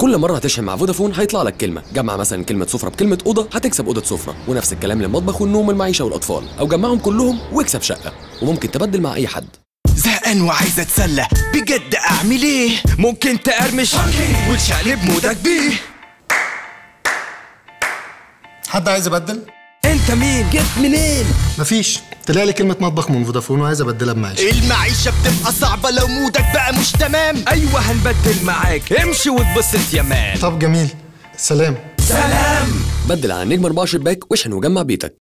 كل مره هتشحن مع فودافون هيطلع لك كلمه جمع مثلا كلمه سفره بكلمه اوضه هتكسب اوضه سفره ونفس الكلام للمطبخ والنوم والمعيشه والاطفال او جمعهم كلهم واكسب شقه وممكن تبدل مع اي حد زهقان وعايز اتسلى بجد اعمل ايه ممكن تقرمش وتشقلب مودك بيه حد عايز يبدل؟ انت مين جيت منين مفيش طلع لي كلمة مطبخ من فودافون وعايز ابدلها بمعيشة المعيشة بتبقى صعبة لو مودك بقى مش تمام ايوه هنبدل معاك امشي واتبسط يا مان طب جميل سلام سلام بدل على نجم 4 شباك واشحن وجمع بيتك